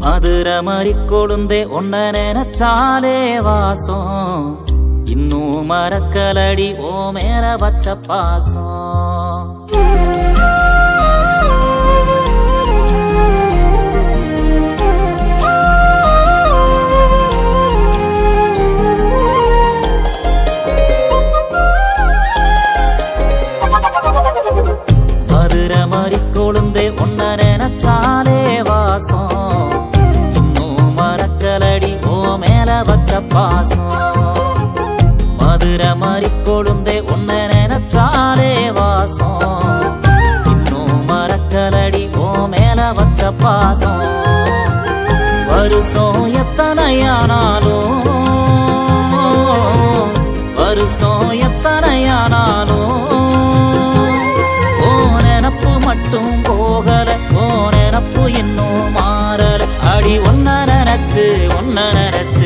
மதுரை மாதிரி கொழுந்தே ஒன்ன நினைச்சாலே வாசம் இன்னும் மறக்கலடி ஓ மேல வச்ச பாசம் மதுரை மாதிரி கொழுந்தே ஒன்ன நினைச்சாலே வாசம் இன்னும் மறக்கலடி ஓ மேல வச்ச பாசம் மதுரை மாதிரி கொழுந்தே ஒன்ன நினைச்சாலே வாசம் இன்னும் மறக்கலடி ஓ மேல வச்ச பாசம் வருஷம் எத்தனையானாலும் வருஷம் எத்தனையானாலும் ஓ நினப்பு மட்டும் போகல ஓ நினப்பு இன்னும் மாறல அடி ஒன்ன நினைச்சு ஒன்ன நினைச்சு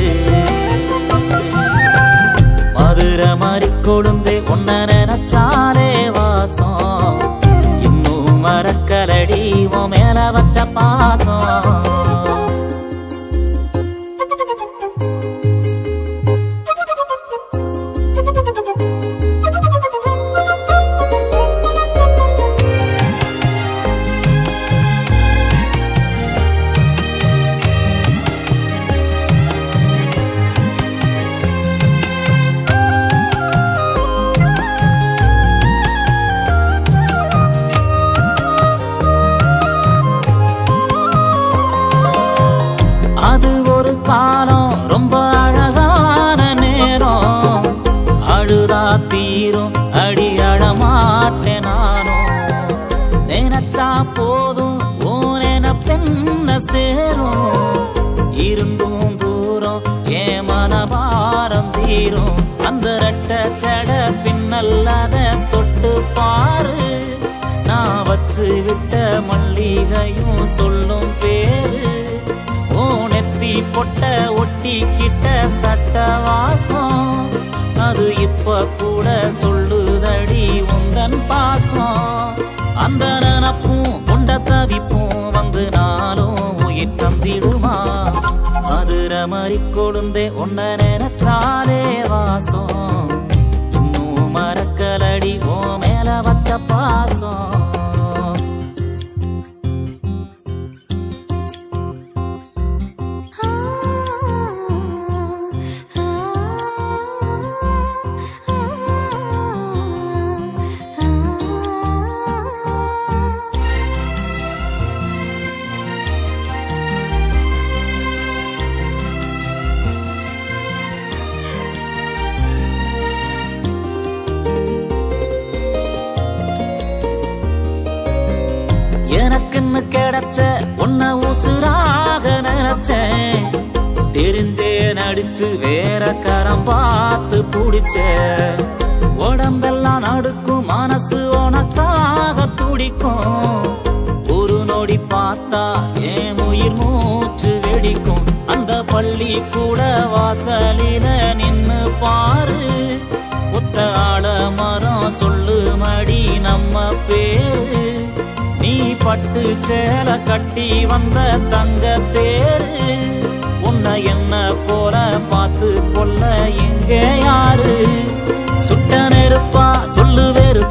மதுரை மாதிரி கொழுந்து ஒன்ன நினைச்சாலே வாசம் இன்னும் மறக்கலடி உன் மேல வச்ச பாசம் அது ஒரு காலம் ரொம்ப அழகான நேரம் அழுதா தீரும் அடி அழமாட்டேன் நானும் நினைச்சா போதும் ஓ நினைப்பென்ன சேரும் இருந்தும் தூரம் ஏன் மனபாரம் தீரும் அந்த ரெட்ட செட பின்னல்லாத தொட்டு பாரு நான் வச்சு விட்ட மல்லிகையும் சொல்லும் பேரு ஓ நெத்தி பொட்ட ஒட்டிக்கிட்ட சட்ட வாசம் அது இப்ப கூட சொல்லுதடி உந்தன் பாசம் அந்த நினப்பும் கொண்ட தவிப்பும் வந்து நாளும் உயிர் தந்திடுமா மதுரை மாதிரி கொழுந்தே ஒன்ன நினைச்சாலே வாசம் இன்னும் மறக்கலடி ஓ மேல வச்ச பாசம் எனக்குன்னு கிடைச்ச உன்ன உசுராக நினைச்சேன் தெரிஞ்சே நடிச்சு வேற கரம் பார்த்து பிடிச்ச உடம்பெல்லாம் நடுக்கும் மனசு உனக்காக துடிக்கும் ஒரு நொடி பார்த்தா என் உயிர் மூச்சு வெடிக்கும் அந்த பள்ளி கூட வாசலில நின்னு பாரு ஒத்த ஆட மரம் சொல்லு மடி நம்ம பேரு நீ பட்டு சேல கட்டி வந்த தங்க தேரு உன்னை என்ன போல பார்த்து கொள்ள எங்க யாரு சுட்ட நெருப்பா சொல்லு வெறுப்பா